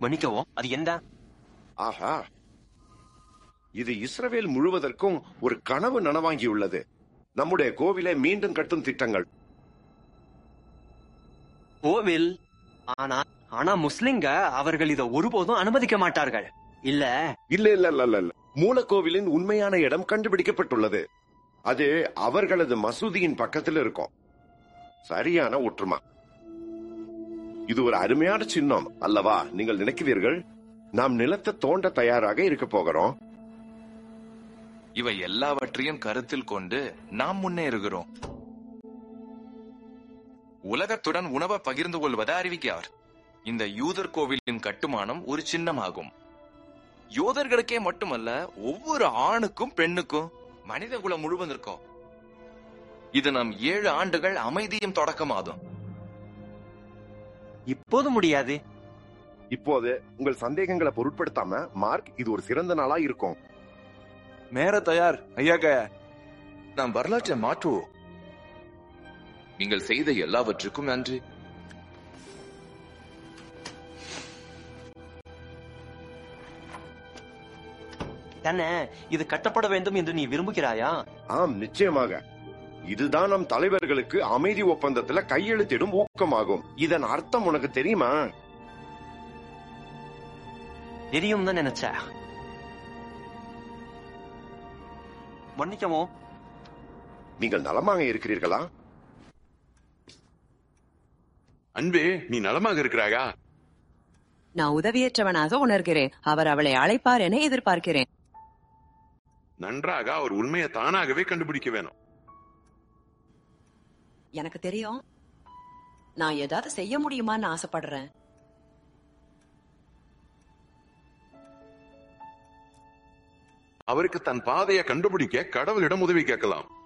மன்னிக்கவும் அது என்ன ஆஹா இது இஸ்ரவேல் முழுவதற்கும் ஒரு கனவு நனவாங்கியுள்ளது நம்முடைய கோவிலை மீண்டும் கட்டும் திட்டங்கள் கோவில் ஆனா ஆனா முஸ்லிம்க அவர்கள் இதை ஒருபோதும் அனுமதிக்க மாட்டார்கள் இல்ல இல்ல இல்ல இல்ல இல்ல, இல்ல மூலக்கோவிலின் உண்மையான இடம் கண்டுபிடிக்கப்பட்டுள்ளது அது அவர்களது மசூதியின் பக்கத்தில் இருக்கும் சரியான ஒற்றுமா இது ஒரு அருமையான சின்னம் அல்லவா நீங்கள் நினைக்கிறீர்கள் நாம் நிலத்தை தோண்ட தயாராக இருக்க போகிறோம் இவை எல்லாவற்றையும் கருத்தில் கொண்டு நாம் முன்னேறுகிறோம் உலகத்துடன் உணவை பகிர்ந்து கொள்வதை அறிவிக்கிறார் இந்த யூதர் கோவிலின் கட்டுமானம் ஒரு சின்னமாகும் யூதர்களுக்கே மட்டுமல்ல ஒவ்வொரு ஆணுக்கும் பெண்ணுக்கும் மனித குலம் முழுவதற்கும் இது நம் ஏழு ஆண்டுகள் அமைதியும் தொடக்கமாகும் இப்போது முடியாது இப்போது உங்கள் சந்தேகங்களை பொருட்படுத்தாம மார்க் இது ஒரு சிறந்த நாளா இருக்கும் மேற தயார் ஐயாக நாம் வரலாற்றை மாற்றுவோம் நீங்கள் செய்த எல்லாவற்றுக்கும் நன்றி தானே இது கட்டப்பட வேண்டும் என்று நீ விரும்புகிறாயா ஆம் நிச்சயமாக இதுதான் நம் தலைவர்களுக்கு அமைதி ஒப்பந்தத்துல கையெழுத்திடும் ஊக்கமாகும் இதன் அர்த்தம் உனக்கு தெரியுமா தெரியும் தான் நினைச்ச மன்னிக்கவும் நீங்கள் நலமாக இருக்கிறீர்களா அன்பே நீ நலமாக இருக்கிறாயா நான் உதவியற்றவனாக உணர்கிறேன் அவர் அவளை அழைப்பார் என எதிர்பார்க்கிறேன் நன்றாக அவர் உண்மையை தானாகவே கண்டுபிடிக்க வேணும் எனக்கு தெரியும் நான் ஏதாவது செய்ய முடியுமான்னு ஆசைப்படுறேன் அவருக்கு தன் பாதையை கண்டுபிடிக்க கடவுளிடம் உதவி கேட்கலாம்